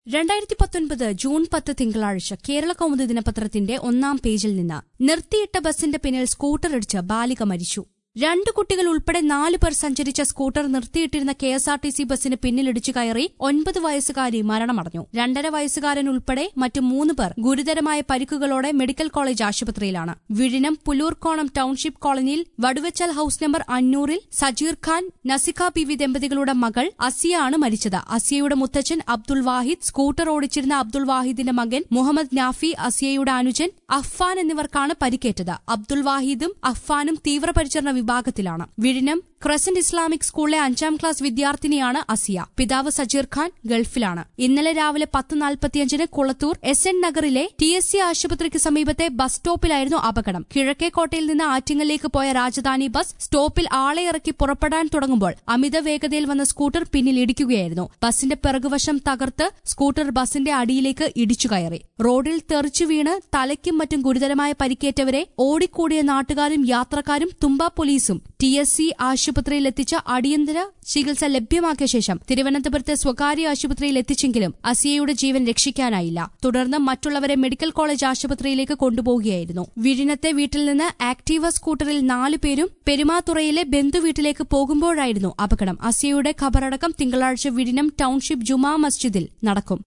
രണ്ടായിരത്തി പത്തൊൻപത് ജൂൺ പത്ത് തിങ്കളാഴ്ച കേരള കൗമുദി ദിനപത്രത്തിന്റെ ഒന്നാം പേജിൽ നിന്ന് നിർത്തിയിട്ട ബസിന്റെ പിന്നിൽ സ്കൂട്ടറിടിച്ച് ബാലിക മരിച്ചു രണ്ട് കുട്ടികൾ ഉൾപ്പെടെ നാല് പേർ സഞ്ചരിച്ച സ്കൂട്ടർ നിർത്തിയിട്ടിരുന്ന K S R T C ബസിന് പിന്നിലിടിച്ചു കയറി ഒൻപത് വയസ്സുകാരി മരണമടഞ്ഞു രണ്ടര വയസ്സുകാരൻ ഉൾപ്പെടെ മറ്റു മൂന്ന് പേർ ഗുരുതരമായ പരിക്കുകളോടെ മെഡിക്കൽ കോളേജ് ആശുപത്രിയിലാണ് വിഴിനം പുലൂർക്കോണം ടൌൺഷിപ്പ് കോളനിയിൽ വടുവച്ചൽ ഹൌസ് നമ്പർ അഞ്ഞൂറിൽ സജീർ ഖാൻ നസിക പി വി ദമ്പതികളുടെ മകൾ അസിയ ആണ് മരിച്ചത് അസിയയുടെ മുത്തച്ഛൻ അബ്ദുൾ വാഹിദ് സ്കൂട്ടർ ഓടിച്ചിരുന്ന അബ്ദുൾ വാഹിദിന്റെ മകൻ മുഹമ്മദ് നാഫി അസിയയുടെ അനുജൻ അഫ്ഫാൻ എന്നിവർക്കാണ് പരിക്കേറ്റത് അബ്ദുൾ വാഹിദും അഫ്ഫാനും തീവ്രപരിചരണ വിഭാഗത്തിലാണ് വിഴിനം ക്രസന്റ് ഇസ്ലാമിക് സ്കൂളിലെ അഞ്ചാം ക്ലാസ് വിദ്യാർത്ഥിനിയാണ് അസിയ പിതാവ് സജീർ ഖാൻ ഗൾഫിലാണ് ഇന്നലെ രാവിലെ പത്ത് നാൽപ്പത്തിയഞ്ചിന് കുളത്തൂർ എസ് എൻ നഗറിലെ ടി എസ് സി ആശുപത്രിക്ക് സമീപത്തെ ബസ് സ്റ്റോപ്പിലായിരുന്നു അപകടം കിഴക്കേക്കോട്ടയിൽ നിന്ന് ആറ്റിങ്ങലിലേക്ക് പോയ രാജധാനി ബസ് സ്റ്റോപ്പിൽ ആളെ ഇറക്കി പുറപ്പെടാൻ തുടങ്ങുമ്പോൾ അമിത വേഗതയിൽ വന്ന സ്കൂട്ടർ പിന്നിൽ ഇടിക്കുകയായിരുന്നു ബസിന്റെ പിറകുവശം തകർത്ത് സ്കൂട്ടർ ബസിന്റെ അടിയിലേക്ക് ഇടിച്ചു കയറി റോഡിൽ തെറിച്ചു വീണ് തലയ്ക്കും മറ്റും ഗുരുതരമായ പരിക്കേറ്റവരെ ഓടിക്കൂടിയ നാട്ടുകാരും യാത്രക്കാരും തുമ്പ പോലീസും ടി എസ് സി ആശുപത്രിയിൽ എത്തിച്ച അടിയന്തര ചികിത്സ ലഭ്യമാക്കിയ ശേഷം തിരുവനന്തപുരത്തെ സ്വകാര്യ ആശുപത്രിയിൽ എത്തിച്ചെങ്കിലും അസിയയുടെ ജീവൻ രക്ഷിക്കാനായില്ല തുടർന്ന് മറ്റുള്ളവരെ മെഡിക്കൽ കോളേജ് ആശുപത്രിയിലേക്ക് കൊണ്ടുപോവുകയായിരുന്നു വിഴിനത്തെ വീട്ടിൽ നിന്ന് ആക്ടീവ സ്കൂട്ടറിൽ നാലു പേരും പെരുമാതുറയിലെ ബന്ധുവീട്ടിലേക്ക് പോകുമ്പോഴായിരുന്നു അപകടം അസിയയുടെ ഖബറടക്കം തിങ്കളാഴ്ച വിഴിനം ടൌൺഷിപ്പ് ജുമാ മസ്ജിദിൽ നടക്കും